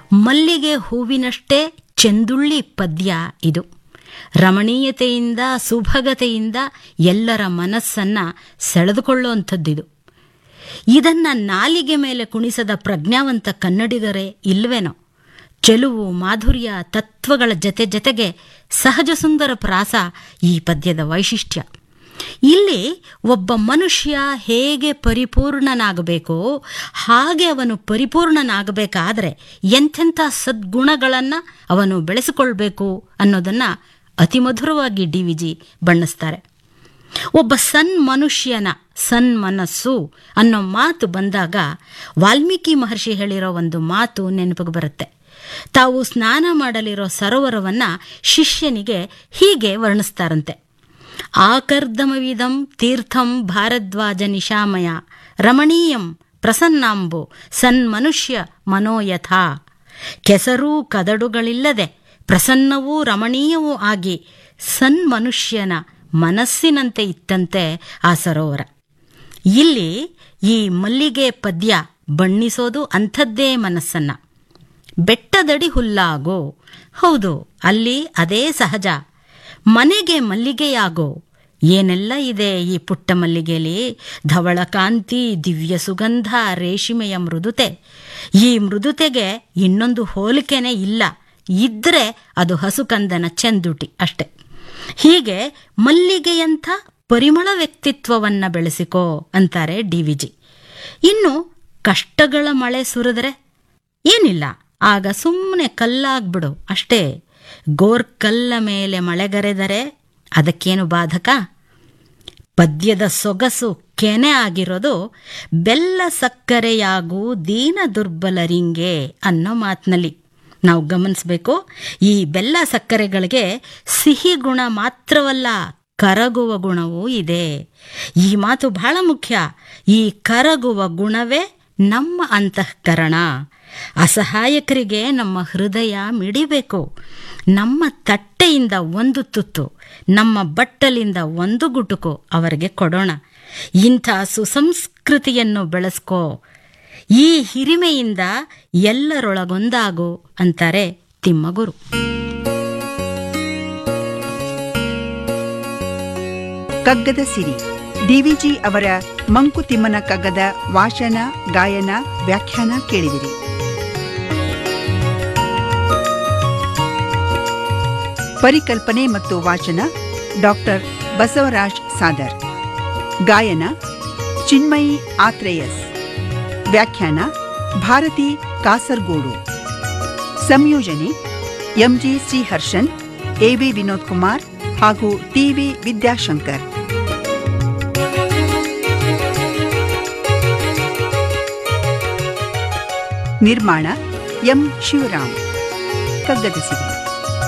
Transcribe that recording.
ಮಲ್ಲಿಗೆ ಹೂವಿನಷ್ಟೇ ಚೆಂದುಳ್ಳಿ ಪದ್ಯ ಇದು ರಮಣೀಯತೆಯಿಂದ ಸುಭಗತೆಯಿಂದ ಎಲ್ಲರ ಮನಸ್ಸನ್ನ ಸೆಳೆದುಕೊಳ್ಳುವಂಥದ್ದಿದು ಇದನ್ನ ನಾಲಿಗೆ ಮೇಲೆ ಕುಣಿಸದ ಪ್ರಜ್ಞಾವಂತ ಕನ್ನಡಿಗರೇ ಇಲ್ವೇನೋ ಚೆಲುವು ಮಾಧುರ್ಯ ತತ್ವಗಳ ಜತೆ ಜತೆಗೆ ಸಹಜ ಸುಂದರ ಪ್ರಾಸ ಈ ಪದ್ಯದ ವೈಶಿಷ್ಟ್ಯ ಇಲ್ಲಿ ಒಬ್ಬ ಮನುಷ್ಯ ಹೇಗೆ ಪರಿಪೂರ್ಣನಾಗಬೇಕೋ ಹಾಗೆ ಅವನು ಪರಿಪೂರ್ಣನಾಗಬೇಕಾದ್ರೆ ಎಂಥೆಂಥ ಸದ್ಗುಣಗಳನ್ನು ಅವನು ಬೆಳೆಸಿಕೊಳ್ಬೇಕು ಅನ್ನೋದನ್ನ ಅತಿ ಮಧುರವಾಗಿ ಡಿ ವಿ ಜಿ ಬಣ್ಣಿಸ್ತಾರೆ ಒಬ್ಬ ಸನ್ ಮನುಷ್ಯನ ಸನ್ ಮನಸ್ಸು ಅನ್ನೋ ಮಾತು ಬಂದಾಗ ವಾಲ್ಮೀಕಿ ಮಹರ್ಷಿ ಹೇಳಿರೋ ಒಂದು ಮಾತು ನೆನಪಿಗೆ ಬರುತ್ತೆ ತಾವು ಸ್ನಾನ ಮಾಡಲಿರೋ ಸರೋವರವನ್ನ ಶಿಷ್ಯನಿಗೆ ಹೀಗೆ ವರ್ಣಿಸ್ತಾರಂತೆ ಆಕರ್ದಮವಿದಂ ತೀರ್ಥಂ ಭಾರದ್ವಾಜ ನಿಶಾಮಯ ರಮಣೀಯಂ ಪ್ರಸನ್ನಾಂಬು ಸನ್ಮನುಷ್ಯ ಮನೋಯಥಾ ಕೆಸರೂ ಕದಡುಗಳಿಲ್ಲದೆ ಪ್ರಸನ್ನವೂ ರಮಣೀಯವೂ ಆಗಿ ಸನ್ಮನುಷ್ಯನ ಮನಸ್ಸಿನಂತೆ ಇತ್ತಂತೆ ಆ ಸರೋವರ ಇಲ್ಲಿ ಈ ಮಲ್ಲಿಗೆ ಪದ್ಯ ಬಣ್ಣಿಸೋದು ಅಂಥದ್ದೇ ಮನಸ್ಸನ್ನ ಬೆಟ್ಟದಡಿ ಹುಲ್ಲಾಗೋ ಹೌದು ಅಲ್ಲಿ ಅದೇ ಸಹಜ ಮನೆಗೆ ಮಲ್ಲಿಗೆಯಾಗೋ ಏನೆಲ್ಲ ಇದೆ ಈ ಪುಟ್ಟ ಮಲ್ಲಿಗೆಯಲ್ಲಿ ಧವಳ ಕಾಂತಿ ದಿವ್ಯ ಸುಗಂಧ ರೇಷ್ಮೆಯ ಮೃದುತೆ ಈ ಮೃದುತೆಗೆ ಇನ್ನೊಂದು ಹೋಲಿಕೆನೇ ಇಲ್ಲ ಇದ್ರೆ ಅದು ಹಸುಕಂದನ ಚೆಂದುಟಿ ಅಷ್ಟೆ ಹೀಗೆ ಮಲ್ಲಿಗೆಯಂಥ ಪರಿಮಳ ವ್ಯಕ್ತಿತ್ವವನ್ನ ಬೆಳೆಸಿಕೋ ಅಂತಾರೆ ಡಿ ವಿ ಜಿ ಇನ್ನು ಕಷ್ಟಗಳ ಮಳೆ ಸುರಿದ್ರೆ ಏನಿಲ್ಲ ಆಗ ಸುಮ್ಮನೆ ಕಲ್ಲಾಗ್ಬಿಡು ಅಷ್ಟೇ ಗೋರ್ಕಲ್ಲ ಮೇಲೆ ಮಳೆಗರೆದರೆ ಅದಕ್ಕೇನು ಬಾಧಕ ಪದ್ಯದ ಸೊಗಸು ಕೆನೆ ಆಗಿರೋದು ಬೆಲ್ಲ ಸಕ್ಕರೆಯಾಗೂ ದೀನ ದುರ್ಬಲರಿಂಗೆ ಅನ್ನೋ ಮಾತಿನಲ್ಲಿ ನಾವು ಗಮನಿಸಬೇಕು ಈ ಬೆಲ್ಲ ಸಕ್ಕರೆಗಳಿಗೆ ಸಿಹಿ ಗುಣ ಮಾತ್ರವಲ್ಲ ಕರಗುವ ಗುಣವೂ ಇದೆ ಈ ಮಾತು ಬಹಳ ಮುಖ್ಯ ಈ ಕರಗುವ ಗುಣವೇ ನಮ್ಮ ಅಂತಃಕರಣ ಅಸಹಾಯಕರಿಗೆ ನಮ್ಮ ಹೃದಯ ಮಿಡಿಬೇಕು ನಮ್ಮ ತಟ್ಟೆಯಿಂದ ಒಂದು ತುತ್ತು ನಮ್ಮ ಬಟ್ಟಲಿಂದ ಒಂದು ಗುಟುಕು ಅವರಿಗೆ ಕೊಡೋಣ ಇಂಥ ಸುಸಂಸ್ಕೃತಿಯನ್ನು ಬೆಳೆಸ್ಕೋ ಈ ಹಿರಿಮೆಯಿಂದ ಎಲ್ಲರೊಳಗೊಂದಾಗು ಅಂತಾರೆ ತಿಮ್ಮಗುರು ಕಗ್ಗದ ಸಿರಿ ಡಿವಿಜಿ ಅವರ ಮಂಕುತಿಮ್ಮನ ಕಗ್ಗದ ವಾಚನ ಗಾಯನ ವ್ಯಾಖ್ಯಾನ ಕೇಳಿದಿರಿ ಪರಿಕಲ್ಪನೆ ಮತ್ತು ವಾಚನ ಡಾಕ್ಟರ್ ಬಸವರಾಜ್ ಸಾದರ್ ಗಾಯನ ಚಿನ್ಮಯಿ ಆತ್ರೇಯಸ್ ವ್ಯಾಖ್ಯಾನ ಭಾರತಿ ಕಾಸರ್ಗೋಡು ಸಂಯೋಜನೆ ಎಂಜಿ ಶ್ರೀಹರ್ಷನ್ ಎಬಿ ವಿನೋದ್ ಕುಮಾರ್ ಹಾಗೂ ಟಿವಿ ವಿದ್ಯಾಶಂಕರ್ ನಿರ್ಮಾಣ ಎಂ ಶಿವರಾಮ್ ಕಗ್ಗದ ಸಿರಿ